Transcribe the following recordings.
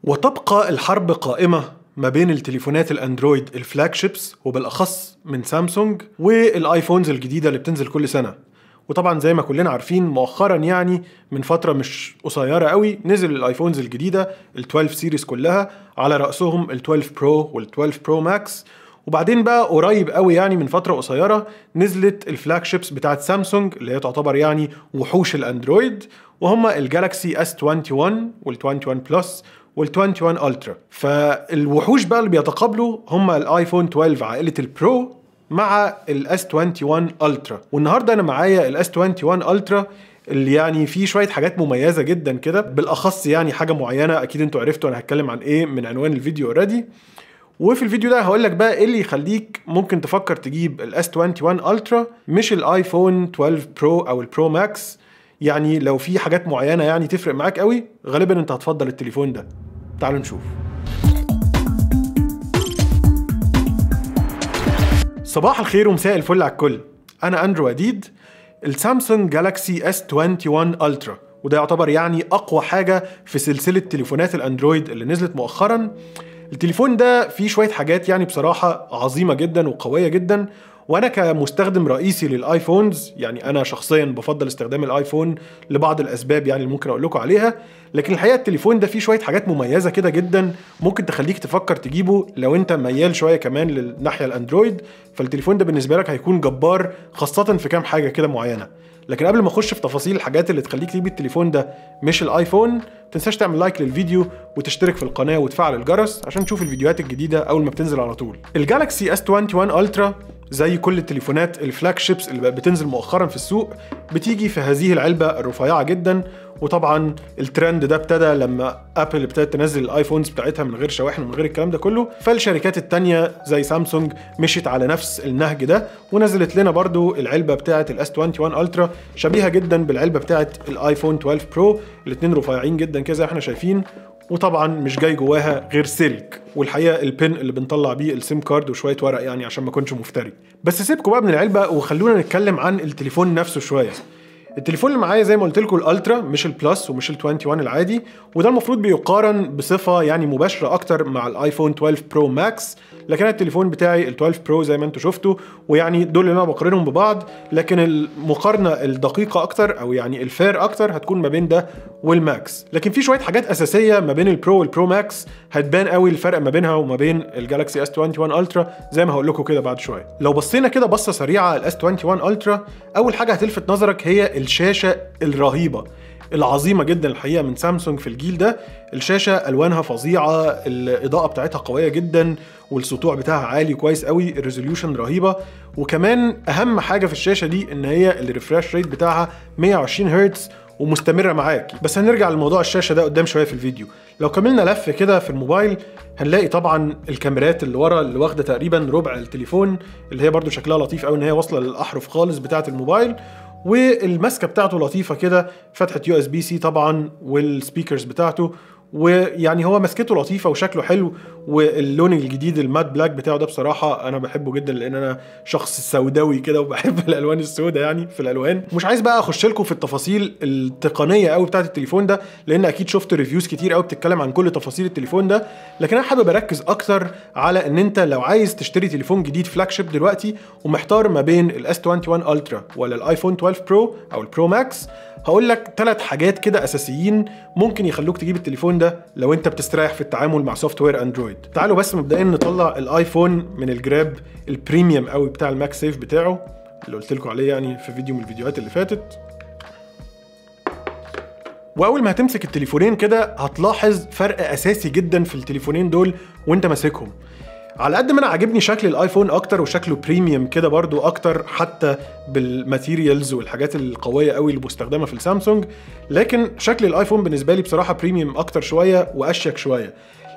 وتبقى الحرب قائمة ما بين التليفونات الاندرويد الفلاج شيبس وبالاخص من سامسونج والايفونز الجديده اللي بتنزل كل سنه وطبعا زي ما كلنا عارفين مؤخرا يعني من فتره مش قصيره قوي نزل الايفونز الجديده ال 12 سيريز كلها على راسهم ال 12 برو وال 12 برو ماكس وبعدين بقى قريب قوي يعني من فتره قصيره نزلت الفلاج شيبس بتاعت سامسونج اللي هي تعتبر يعني وحوش الاندرويد وهم الجالكسي اس 21 وال 21 بلس وال 21 الترا فالوحوش بقى اللي بيتقابلوا هم الايفون 12 عائله البرو مع الاس 21 الترا والنهارده انا معايا الاس 21 الترا اللي يعني فيه شويه حاجات مميزه جدا كده بالاخص يعني حاجه معينه اكيد انتوا عرفتوا انا هتكلم عن ايه من عنوان الفيديو اوريدي وفي الفيديو ده هقول لك بقى ايه اللي يخليك ممكن تفكر تجيب الاس 21 الترا مش الايفون 12 برو او البرو ماكس يعني لو في حاجات معينه يعني تفرق معاك قوي غالبا انت هتفضل التليفون ده تعالوا نشوف صباح الخير ومساء الفل على الكل انا اندرو اديد السامسونج جالاكسي اس 21 الترا وده يعتبر يعني اقوى حاجه في سلسله تليفونات الاندرويد اللي نزلت مؤخرا التليفون ده فيه شويه حاجات يعني بصراحه عظيمه جدا وقويه جدا وانا كمستخدم رئيسي للايفونز يعني انا شخصيا بفضل استخدام الايفون لبعض الاسباب يعني اللي ممكن اقول لكم عليها لكن الحقيقه التليفون ده فيه شويه حاجات مميزه كده جدا ممكن تخليك تفكر تجيبه لو انت ميال شويه كمان للناحيه الاندرويد فالتليفون ده بالنسبه لك هيكون جبار خاصه في كام حاجه كده معينه لكن قبل ما اخش في تفاصيل الحاجات اللي تخليك تجيب التليفون ده مش الايفون تنساش تعمل لايك للفيديو وتشترك في القناه وتفعل الجرس عشان تشوف الفيديوهات الجديده اول ما بتنزل على طول الجالكسي اس 21 الترا زي كل التليفونات الفلاج شيبس اللي بقت بتنزل مؤخرا في السوق بتيجي في هذه العلبه الرفيعه جدا وطبعا الترند ده ابتدى لما ابل ابتدت تنزل الايفونز بتاعتها من غير شواحن ومن غير الكلام ده كله فالشركات التانية زي سامسونج مشيت على نفس النهج ده ونزلت لنا برضو العلبه بتاعه الاس 21 الترا شبيهه جدا بالعلبه بتاعه الايفون 12 برو الاثنين رفيعين جدا كده زي ما احنا شايفين وطبعا مش جاي جواها غير سلك والحقيقه البن اللي بنطلع بيه السيم كارد وشويه ورق يعني عشان ما اكونش مفتري بس سيبكم بقى من العلبه وخلونا نتكلم عن التليفون نفسه شويه التليفون اللي معايا زي ما قلت لكم الالترا مش البلس ومش ال 21 العادي وده المفروض بيقارن بصفه يعني مباشره اكتر مع الايفون 12 برو ماكس لكن التليفون بتاعي ال 12 برو زي ما انتم شفتوا ويعني دول اللي انا بقارنهم ببعض لكن المقارنه الدقيقه اكتر او يعني الفير اكتر هتكون ما بين ده والماكس لكن في شويه حاجات اساسيه ما بين البرو والبرو ماكس هتبان قوي الفرق ما بينها وما بين الجالكسي اس 21 الترا زي ما هقول لكم كده بعد شويه لو بصينا كده بصه سريعه على الاس 21 الترا اول حاجه هتلفت نظرك هي الشاشه الرهيبه العظيمه جدا الحقيقه من سامسونج في الجيل ده الشاشه الوانها فظيعه الاضاءه بتاعتها قويه جدا والسطوع بتاعها عالي كويس قوي الريزوليوشن رهيبه وكمان اهم حاجه في الشاشه دي ان هي الريفرش ريت بتاعها 120 هرتز ومستمره معاك بس هنرجع لموضوع الشاشه ده قدام شويه في الفيديو لو كملنا لف كده في الموبايل هنلاقي طبعا الكاميرات اللي ورا اللي واخده تقريبا ربع التليفون اللي هي برده شكلها لطيف قوي ان هي واصله للاحرف خالص بتاعه الموبايل والماسكه بتاعته لطيفه كده فتحه يو اس بي سي طبعا والسبيكرز بتاعته ويعني هو مسكته لطيفه وشكله حلو واللون الجديد المات بلاك بتاعه ده بصراحه انا بحبه جدا لان انا شخص سوداوي كده وبحب الالوان السوداء يعني في الالوان مش عايز بقى اخش لكم في التفاصيل التقنيه قوي بتاعه التليفون ده لان اكيد شفت ريفيوز كتير قوي بتتكلم عن كل تفاصيل التليفون ده لكن انا حابب اركز اكتر على ان انت لو عايز تشتري تليفون جديد فلاج شيب دلوقتي ومحتار ما بين الاس 21 الترا ولا الايفون 12 برو او البرو ماكس هقول لك ثلاث حاجات كده اساسيين ممكن يخلوك تجيب التليفون ده لو انت بتستريح في التعامل مع سوفت وير اندرويد تعالوا بس مبدئيا نطلع الايفون من الجراب البريميوم قوي بتاع الماك سيف بتاعه اللي قلت لكم عليه يعني في فيديو من الفيديوهات اللي فاتت واول ما هتمسك التليفونين كده هتلاحظ فرق اساسي جدا في التليفونين دول وانت ماسكهم على قد ما انا عاجبني شكل الايفون اكتر وشكله بريميوم كده برضو اكتر حتى بالماتيريالز والحاجات القويه قوي اللي مستخدمه في السامسونج لكن شكل الايفون بالنسبه لي بصراحه بريميوم اكتر شويه واشيك شويه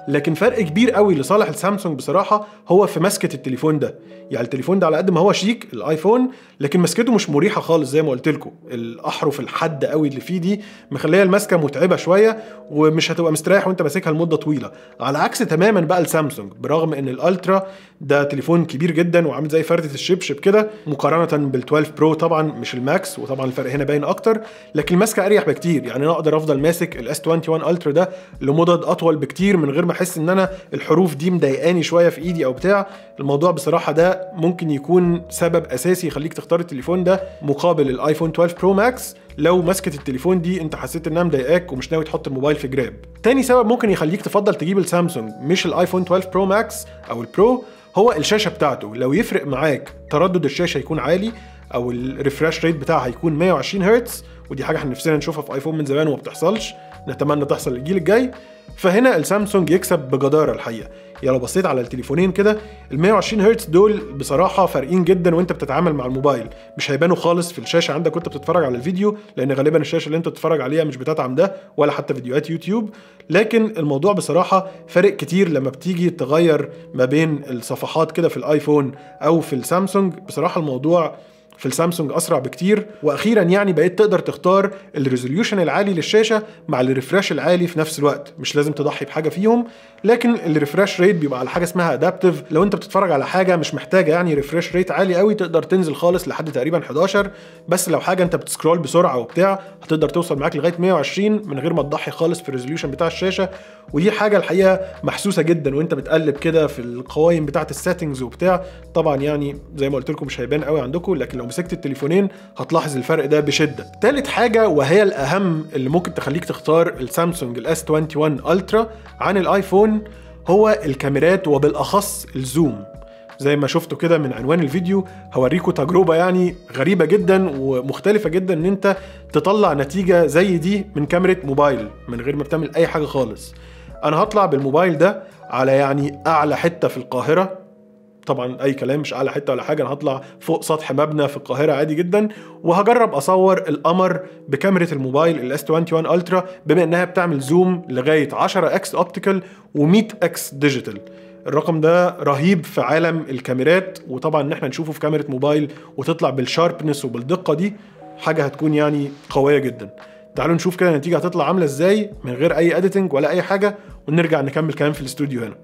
لكن فرق كبير قوي لصالح السامسونج بصراحه هو في مسكه التليفون ده يعني التليفون ده على قد ما هو شيك الايفون لكن مسكته مش مريحه خالص زي ما قلت لكم الاحرف الحد قوي اللي فيه دي مخليه المسكه متعبه شويه ومش هتبقى مستريح وانت ماسكها لمده طويله على عكس تماما بقى السامسونج برغم ان الالترا ده تليفون كبير جدا وعامل زي فرده الشبشب كده مقارنه بال 12 برو طبعا مش الماكس وطبعا الفرق هنا باين اكتر لكن الماسكه اريح بكتير يعني انا اقدر افضل ماسك الاس 21 الترا ده لمدد اطول بكتير من غير ما احس ان انا الحروف دي مضايقاني شويه في ايدي او بتاع الموضوع بصراحه ده ممكن يكون سبب اساسي يخليك تختار التليفون ده مقابل الايفون 12 برو ماكس لو مسكه التليفون دي انت حسيت انها مضايقاك ومش ناوي تحط الموبايل في جراب تاني سبب ممكن يخليك تفضل تجيب السامسونج مش الايفون 12 برو ماكس او البرو هو الشاشه بتاعته لو يفرق معاك تردد الشاشه يكون عالي او الريفرش ريت بتاعها يكون 120 هرتز ودي حاجه احنا نفسنا نشوفها في ايفون من زمان وما بتحصلش نتمنى تحصل الجيل الجاي فهنا السامسونج يكسب بجداره الحقيقه يعني لو بصيت على التليفونين كده ال 120 هرتز دول بصراحه فارقين جدا وانت بتتعامل مع الموبايل مش هيبانوا خالص في الشاشه عندك وانت بتتفرج على الفيديو لان غالبا الشاشه اللي انت بتتفرج عليها مش بتدعم ده ولا حتى فيديوهات يوتيوب لكن الموضوع بصراحه فارق كتير لما بتيجي تغير ما بين الصفحات كده في الايفون او في السامسونج بصراحه الموضوع في السامسونج اسرع بكتير واخيرا يعني بقيت تقدر تختار الريزوليوشن العالي للشاشه مع الريفرش العالي في نفس الوقت مش لازم تضحي بحاجه فيهم لكن الريفرش ريت بيبقى على حاجه اسمها ادابتيف لو انت بتتفرج على حاجه مش محتاجه يعني ريفرش ريت عالي قوي تقدر تنزل خالص لحد تقريبا 11 بس لو حاجه انت بتسكرول بسرعه وبتاع هتقدر توصل معاك لغايه 120 من غير ما تضحي خالص في الريزوليوشن بتاع الشاشه ودي حاجه الحقيقه محسوسه جدا وانت بتقلب كده في القوائم بتاعه السيتنجز وبتاع طبعا يعني زي ما قلت لكم مش هيبان قوي عندكم لكن لو مسكت التليفونين هتلاحظ الفرق ده بشده تالت حاجه وهي الاهم اللي ممكن تخليك تختار السامسونج الاس 21 الترا عن الايفون هو الكاميرات وبالاخص الزوم زي ما شفتوا كده من عنوان الفيديو هوريكم تجربه يعني غريبه جدا ومختلفه جدا ان انت تطلع نتيجه زي دي من كاميرا موبايل من غير ما بتعمل اي حاجه خالص انا هطلع بالموبايل ده على يعني اعلى حته في القاهره طبعا اي كلام مش اعلى حته ولا حاجه انا هطلع فوق سطح مبنى في القاهره عادي جدا وهجرب اصور القمر بكاميرا الموبايل الاس 21 الترا بما انها بتعمل زوم لغايه 10 اكس اوبتيكال و100 اكس ديجيتال الرقم ده رهيب في عالم الكاميرات وطبعا ان احنا نشوفه في كاميرا موبايل وتطلع بالشاربنس وبالدقه دي حاجه هتكون يعني قويه جدا تعالوا نشوف كده النتيجه هتطلع عامله ازاي من غير اي اديتنج ولا اي حاجه ونرجع نكمل كلام في الاستوديو هنا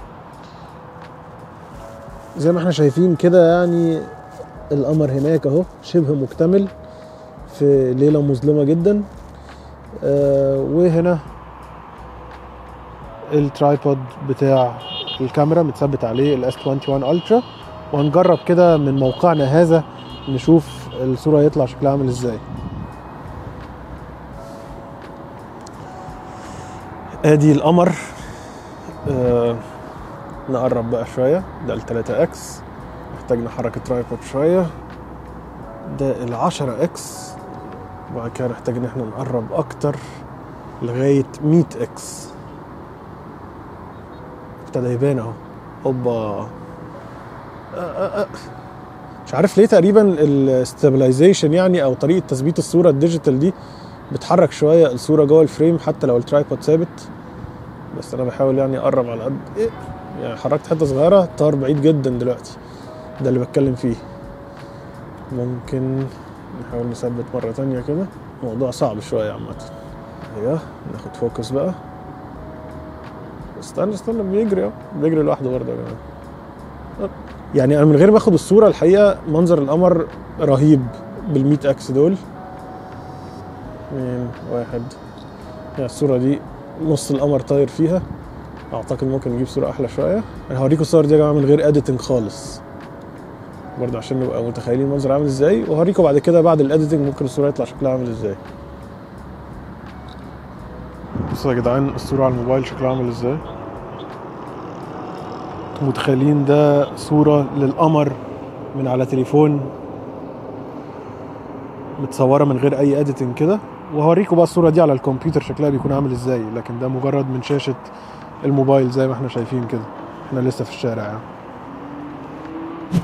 زي ما احنا شايفين كده يعني القمر هناك اهو شبه مكتمل في ليله مظلمه جدا آه وهنا الترايبود بتاع الكاميرا متثبت عليه الاس 21 الترا وهنجرب كده من موقعنا هذا نشوف الصوره يطلع شكلها عامل ازاي ادي القمر آه نقرب بقى شويه ده ال 3 اكس محتاج نحرك الترايبود شويه ده ال 10 اكس وبعد كده نحتاج ان احنا نقرب اكتر لغايه 100 اكس ابتدى يبان اهو اوبا مش عارف ليه تقريبا الاستابلايزيشن يعني او طريقه تثبيت الصوره الديجيتال دي بتحرك شويه الصوره جوه الفريم حتى لو الترايبود ثابت بس انا بحاول يعني اقرب على قد ايه يعني حركت حته صغيره طار بعيد جدا دلوقتي ده اللي بتكلم فيه ممكن نحاول نثبت مره تانية كده الموضوع صعب شويه عامه ايوه ناخد فوكس بقى استنى استنى بيجري اهو بيجري لوحده برضه يا جماعه يعني انا من غير ما اخد الصوره الحقيقه منظر القمر رهيب بال100 اكس دول اثنين واحد يعني الصوره دي نص القمر طاير فيها اعتقد ممكن نجيب صوره احلى شويه انا هوريكم الصور دي يا جماعه من غير اديتنج خالص برضه عشان نبقى متخيلين المنظر عامل ازاي وهوريكم بعد كده بعد الاديتنج ممكن الصوره يطلع شكلها عامل ازاي بصوا يا جدعان الصوره على الموبايل شكلها عامل ازاي انتوا متخيلين ده صوره للقمر من على تليفون متصوره من غير اي اديتنج كده وهوريكم بقى الصوره دي على الكمبيوتر شكلها بيكون عامل ازاي لكن ده مجرد من شاشه الموبايل زي ما احنا شايفين كده احنا لسه في الشارع يعني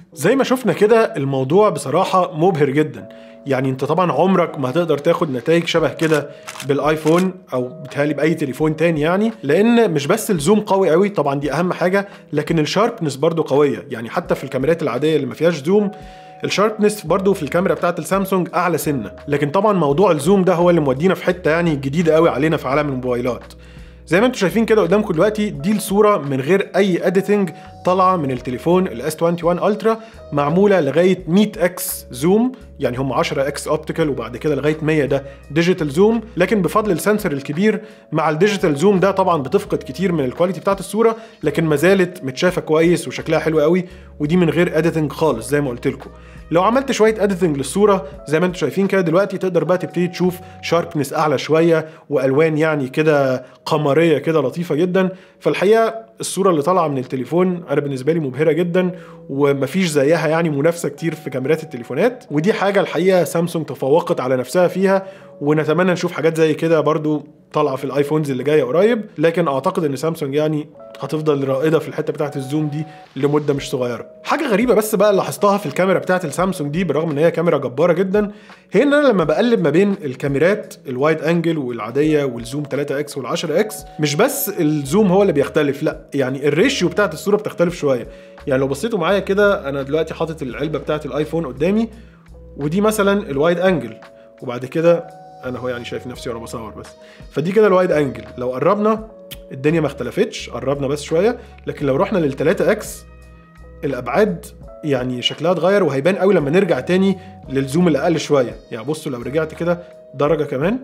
زي ما شفنا كده الموضوع بصراحة مبهر جدا يعني انت طبعا عمرك ما هتقدر تاخد نتائج شبه كده بالايفون او بتهيألي باي تليفون تاني يعني لان مش بس الزوم قوي قوي طبعا دي اهم حاجة لكن الشاربنس برضو قوية يعني حتى في الكاميرات العادية اللي ما فيهاش زوم الشاربنس برضو في الكاميرا بتاعت السامسونج اعلى سنه لكن طبعا موضوع الزوم ده هو اللي مودينا في حته يعني جديده قوي علينا في عالم الموبايلات زي ما انتم شايفين كده قدامكم دلوقتي دي الصوره من غير اي اديتنج طالعه من التليفون الاس 21 الترا معموله لغايه 100 اكس زوم يعني هم 10 اكس اوبتيكال وبعد كده لغايه 100 ده ديجيتال زوم لكن بفضل السنسور الكبير مع الديجيتال زوم ده طبعا بتفقد كتير من الكواليتي بتاعت الصوره لكن ما زالت متشافه كويس وشكلها حلو قوي ودي من غير اديتنج خالص زي ما قلت لكم لو عملت شويه اديتنج للصوره زي ما انتم شايفين كده دلوقتي تقدر بقى تبتدي تشوف شاربنس اعلى شويه والوان يعني كده قمريه كده لطيفه جدا فالحقيقه الصوره اللي طالعه من التليفون انا بالنسبه لي مبهره جدا ومفيش زيها يعني منافسه كتير في كاميرات التليفونات ودي حاجه الحقيقه سامسونج تفوقت على نفسها فيها ونتمنى نشوف حاجات زي كده برضو طالعه في الايفونز اللي جايه قريب لكن اعتقد ان سامسونج يعني هتفضل رائده في الحته بتاعه الزوم دي لمده مش صغيره حاجه غريبه بس بقى لاحظتها في الكاميرا بتاعه السامسونج دي بالرغم ان هي كاميرا جباره جدا هي ان انا لما بقلب ما بين الكاميرات الوايد انجل والعاديه والزوم 3 اكس وال10 اكس مش بس الزوم هو اللي بيختلف لا يعني الريشيو بتاعه الصوره بتختلف شويه يعني لو بصيتوا معايا كده انا دلوقتي حاطط العلبه بتاعه الايفون قدامي ودي مثلا الوايد انجل وبعد كده انا هو يعني شايف نفسي وانا بصور بس فدي كده الوايد انجل لو قربنا الدنيا ما اختلفتش قربنا بس شويه لكن لو رحنا لل 3 اكس الابعاد يعني شكلها اتغير وهيبان قوي لما نرجع تاني للزوم الاقل شويه يعني بصوا لو رجعت كده درجه كمان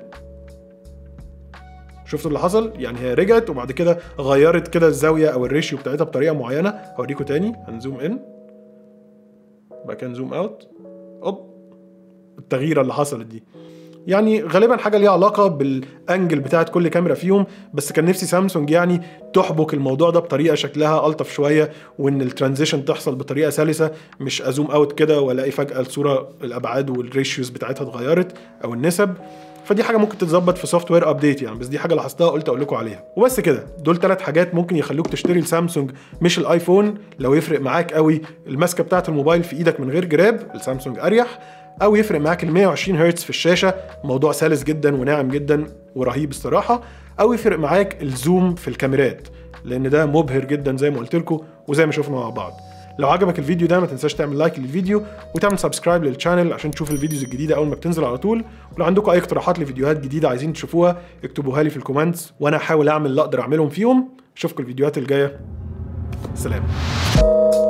شفتوا اللي حصل يعني هي رجعت وبعد كده غيرت كده الزاويه او الريشيو بتاعتها بطريقه معينه هوريكم تاني هنزوم ان بعد كده نزوم اوت اوب التغييره اللي حصلت دي يعني غالبا حاجه ليها علاقه بالانجل بتاعت كل كاميرا فيهم بس كان نفسي سامسونج يعني تحبك الموضوع ده بطريقه شكلها الطف شويه وان الترانزيشن تحصل بطريقه سلسه مش ازوم اوت كده والاقي فجاه الصوره الابعاد والريشيوز بتاعتها اتغيرت او النسب فدي حاجه ممكن تتظبط في سوفت وير ابديت يعني بس دي حاجه لاحظتها قلت اقول لكم عليها وبس كده دول ثلاث حاجات ممكن يخلوك تشتري السامسونج مش الايفون لو يفرق معاك قوي الماسكه بتاعه الموبايل في ايدك من غير جراب السامسونج اريح او يفرق معاك ال 120 هرتز في الشاشه موضوع سلس جدا وناعم جدا ورهيب الصراحه او يفرق معاك الزوم في الكاميرات لان ده مبهر جدا زي ما قلت لكم وزي ما شفنا مع بعض لو عجبك الفيديو ده ما تنساش تعمل لايك للفيديو وتعمل سبسكرايب للشانل عشان تشوف الفيديوز الجديده اول ما بتنزل على طول ولو عندكم اي اقتراحات لفيديوهات جديده عايزين تشوفوها اكتبوها لي في الكومنتس وانا هحاول اعمل اللي اقدر اعملهم فيهم اشوفكم الفيديوهات الجايه سلام